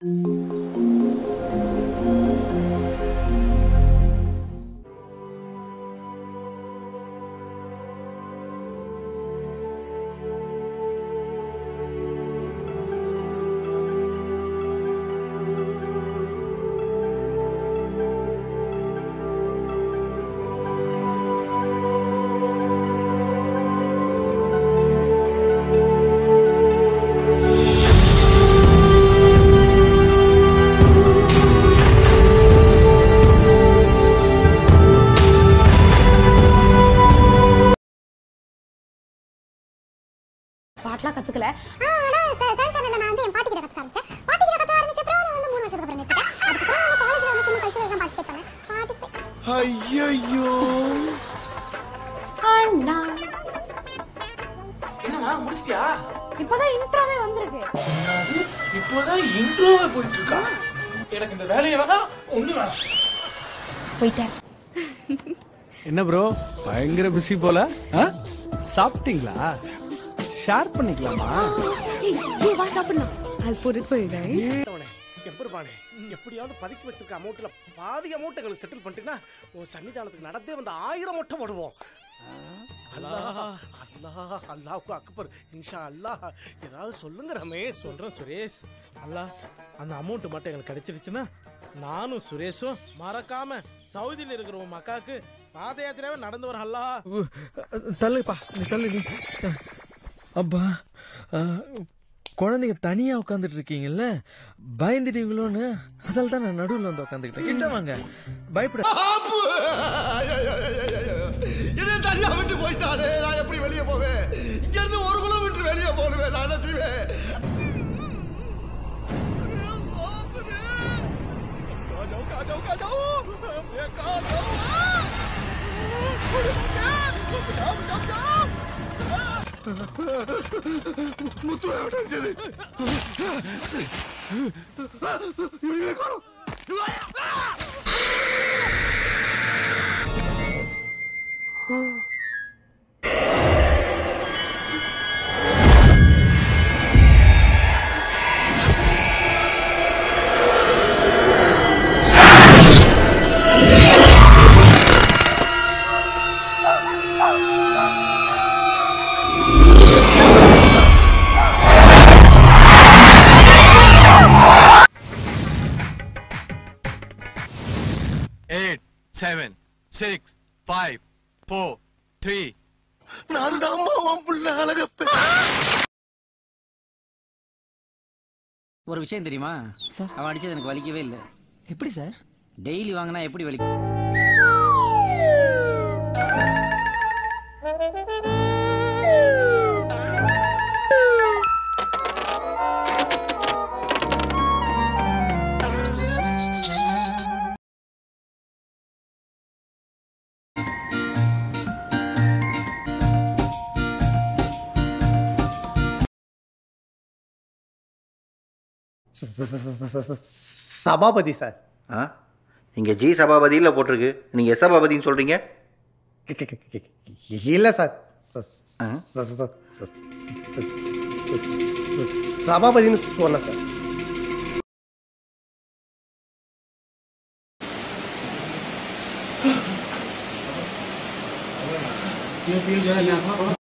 பாட்டெலாம் கற்றுக்கல ஆனா சயின்ஸ் சேனல்ல நான் வந்து என் பாட்டி கிட்ட கத்துக்க ஆரம்பிச்சேன் பாட்டி கிட்ட கத்த ஆரம்பிச்ச அப்புறம் நான் வந்து மூணு வருஷத்துக்கு அப்புறம் நிறுத்திட்டேன் அதுக்கப்புறம் நான் காலேஜ்ல வந்து சும்மா கல்ச்சரல் தான் பார்ட்டிசிபேட் பண்ணேன் பார்ட்டிசிபேட் ஐயோ அண்ணா என்னம்மா முடிச்சிட்டியா இப்போதான் இன்ட்ரோவே வந்திருக்கு இப்போதான் இன்ட்ரோவே போயிட்டு இருக்கா எனக்கு இந்த வேலையை வேணா ஒண்ணு வேணாம் போயிட்டேன் என்ன ப்ரோ பயங்கர பிஸி போல ஆ? சாப்பிட்டீங்களா ஷேர் பண்ணிக்கலாமா ஏய் நீ வா சாப்பிடலாம் அது பொறுத்து போயிடுறேன் எப்படிப்பானே எப்படியாவது பதுக்கி வச்சிருக்க அமௌண்ட்ல பாதி அமௌண்ட் எங்களுக்கு செட்டில் பண்ணிட்டீங்கன்னா உன் சன்னிதானத்துக்கு நடந்தே வந்து ஆயிரம் மொட்டை போடுவோம் அல்லாஹ் அல்லாஹ் அல்லாஹ்வுக்கு அக்பர் இன்ஷா அல்லாஹ் ஏதாவது சொல்லுங்க ரமேஷ் சொல்றேன் சுரேஷ் அல்லா அந்த அமௌண்ட் மட்டும் எங்களுக்கு கிடைச்சிருச்சுன்னா நானும் சுரேஷும் மறக்காம சவுதியில இருக்கிற உன் மக்காக்கு பாத யாத்திராவே நடந்து வர அல்லா தள்ளுப்பா நீ தள்ளு நீ அப்பா குழந்தைங்க தனியா உட்காந்துட்டு இருக்கீங்கல்ல பயந்துட்டீங்களோன்னு அதால தான் நான் நடுவில் வந்து உட்காந்துக்கிட்டேன் கிட்ட வாங்க பயப்பட என்ன தனியா விட்டு போயிட்டானே நான் எப்படி வெளியே போவேன் இங்க இருந்து ஒரு கிலோமீட்டர் வெளியே போடுவேன் நான் என்ன செய்வேன் முத்து நினைச்சது இவங்களே காணோம் eight seven six five four three நான் தான் உன் புள்ள அழகப்ப ஒரு விஷயம் தெரியுமா சார் அவன் அடிச்சது எனக்கு வலிக்கவே இல்லை எப்படி சார் டெய்லி வாங்கினா எப்படி வலிக்கும் சபாபதி சார் ஆ இங்கே ஜி சபாபதியில் போட்டிருக்கு நீங்கள் எஸ் சபாபதின்னு சொல்கிறீங்க இல்ல சார் சபாபதினு சொன்ன சார் ये पी जाए यहाँ